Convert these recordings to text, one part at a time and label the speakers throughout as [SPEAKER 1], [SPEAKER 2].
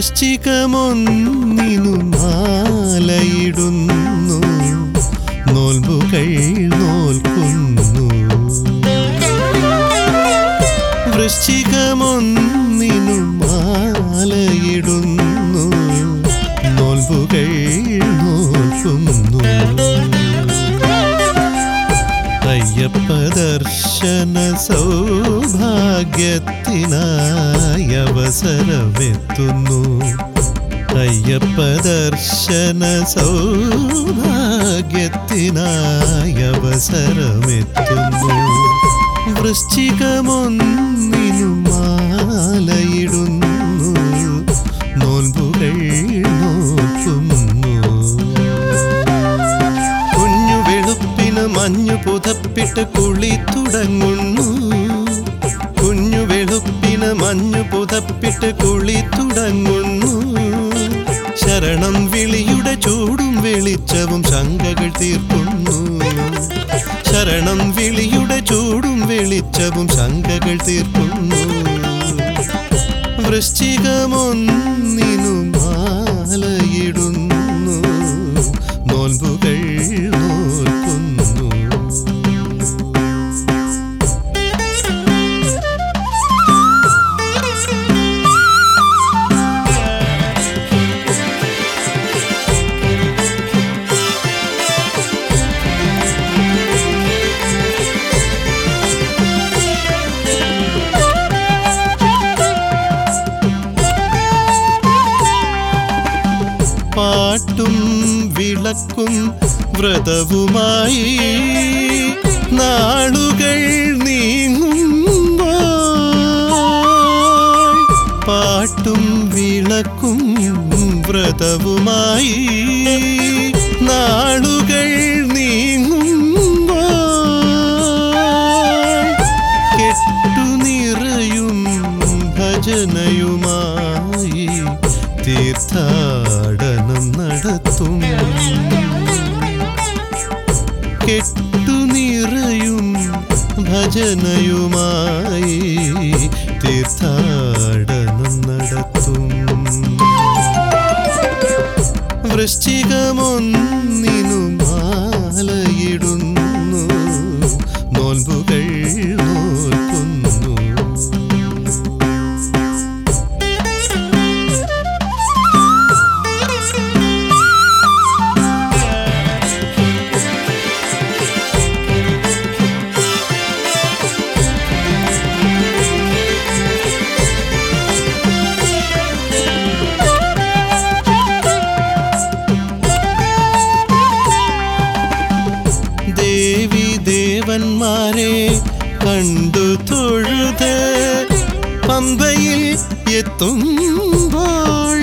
[SPEAKER 1] വൃശ്ചികമൊന്നിനു മാലയിടുന്നു നോൽമ്പുകൾ നോൽക്കുന്നു വൃശ്ചികമൊന്നിനു മാലയിടുന്നു നോൽമ്പുകൾ നോൽക്കുന്നു അയ്യപ്പ ദർശന സൗഭാഗ്യത്തിനായി അവസരമെത്തുന്നു അയ്യപ്പ ദർശന സൗഭാഗ്യത്തിനായി അവസരമെത്തുന്നു വൃശ്ചികമൊന്നിനു മാലയിടുന്നു നോൽമ്പുകൾ നോക്കുന്നു കുഞ്ഞു വെളുപ്പിന് മഞ്ഞു പുതപ്പിട്ട് കുളി തുടങ്ങുന്നു കുഞ്ഞു വെളുപ്പിന് മഞ്ഞു പുതപ്പിട്ട് കുളി തുടങ്ങുന്നു ശരണം വിളിയുടെ ചൂടും വെളിച്ചവും ശങ്കകൾ തീർക്കുന്നു ശരണം വിളിയുടെ ചൂടും വെളിച്ചവും ശങ്കകൾ തീർക്കുന്നു വൃശ്ചികമൊന്നിനു മാലയിടുന്നു നോൽമ്പുകൾ നോൽക്കുന്നു പാട്ടും വിളക്കും വ്രതവുമായി നാളുകൾ നീങ്ങുമ്പോൾ പാട്ടും വിളക്കും വ്രതവുമായി നാളുകൾ നീങ്ങുമ്പോൾ കെട്ടു നിറയും ഭജനയുമായി തീർത്ഥാടനം നടത്തും കെട്ടു നിറയും ഭജനയുമായി തീർത്ഥാടനം നടത്തും വൃശ്ചികമൊന്നിനു മാലയിടുന്നു നോൽമ്പുകൾ നോൽക്കുന്നു ദേവി ദേവന്മാരെ കണ്ടു തൊഴുത് പമ്പയിൽ എത്തുമ്പോൾ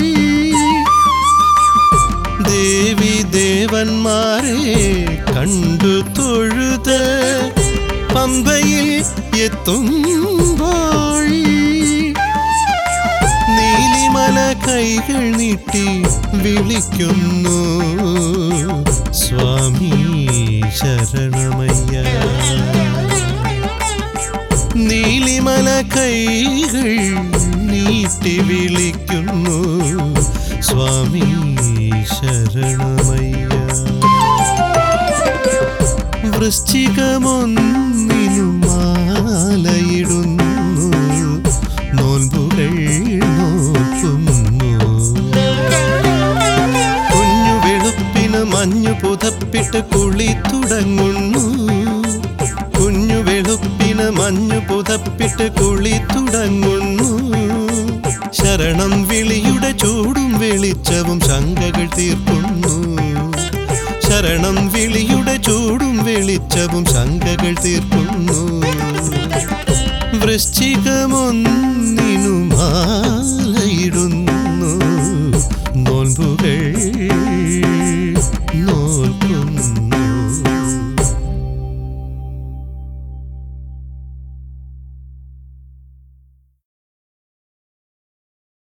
[SPEAKER 1] ദേവി ദേവന്മാരെ കണ്ടു തൊഴുത് പമ്പയിൽ എത്തുമ്പോൾ നീലിമല കൈകൾ നീട്ടി വിളിക്കുന്നു സ്വാമി ശരണമയ്യ നീലിമല കൈകൾ നീട്ടി വിളിക്കുന്നു സ്വാമി ശരണമയ്യ വൃശ്ചികമൊന്നിനു മാലയിടുന്നു നോൽമ്പുകൾ നോക്കുന്നു കുഞ്ഞു വെളുപ്പിന് മഞ്ഞു പുതപ്പിട്ട് കുളി തുടങ്ങുന്നു കുഞ്ഞു വെളുപ്പിന് മഞ്ഞു പുതപ്പിട്ട് കുളി തുടങ്ങുന്നു ശരണം വിളിയുടെ ചൂടും വെളിച്ചവും ശങ്കകൾ തീർക്കുന്നു ശരണം വിളിയുടെ ചൂടും വെളിച്ചവും ശങ്കകൾ തീർക്കുന്നു വൃശ്ചികമൊന്നിനു മാ